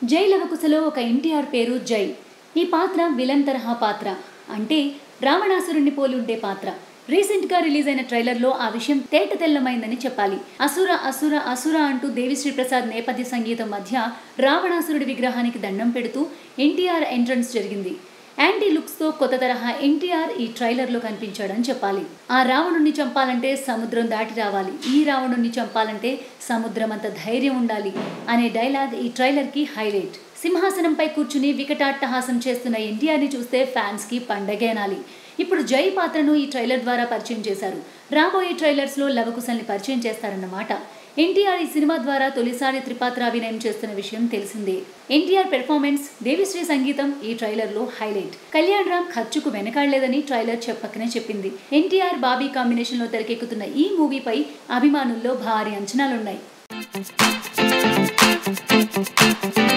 జై లవకుశలో ఒక ఎన్టీఆర్ పేరు జై ఈ పాత్ర విలన్ తరహా పాత్ర అంటే రావణాసురుణ్ణి పోలి ఉండే పాత్ర రీసెంట్ గా రిలీజ్ అయిన ట్రైలర్ లో ఆ విషయం తేట తెల్లమైందని చెప్పాలి అసుర అసుర అసుర అంటూ దేవిశ్రీ ప్రసాద్ నేపథ్య సంగీతం మధ్య రావణాసురుడి విగ్రహానికి దండం పెడుతూ ఎన్టీఆర్ ఎంట్రన్స్ జరిగింది యాంటీ లుక్స్ తో కొత్త తరహా ఎన్టీఆర్ ఈ ట్రైలర్ లో కనిపించాడని చెప్పాలి ఆ రావణుణ్ణి చంపాలంటే సముద్రం దాటి రావాలి ఈ రావణుణ్ణి చంపాలంటే సముద్రం అంత ధైర్యం ఉండాలి అనే డైలాగ్ ఈ ట్రైలర్ కి హైలైట్ సింహాసనంపై కూర్చుని వికటాట్టహాసం చేస్తున్న ఎన్టీఆర్ని చూస్తే ఫ్యాన్స్ కి పండగేనాలి ఇప్పుడు జై పాత్రను ఈ ట్రైలర్ ద్వారా పరిచయం చేశారు రాబోయే ట్రైలర్స్ లో లవకుశల్ని పరిచయం చేస్తారన్నమాట ఎన్టీఆర్ ఈ సినిమా ద్వారా తొలిసారి త్రిపాత్రాభినయం చేస్తున్న విషయం తెలిసిందే ఎన్టీఆర్ పెర్ఫార్మెన్స్ దేవిశ్రీ సంగీతం ఈ ట్రైలర్ లో హైలైట్ కళ్యాణ్ రామ్ ఖర్చుకు వెనకాడలేదని ట్రైలర్ చెప్పకనే చెప్పింది ఎన్టీఆర్ బాబీ కాంబినేషన్ లో తెరకెక్కుతున్న ఈ మూవీపై అభిమానుల్లో భారీ అంచనాలున్నాయి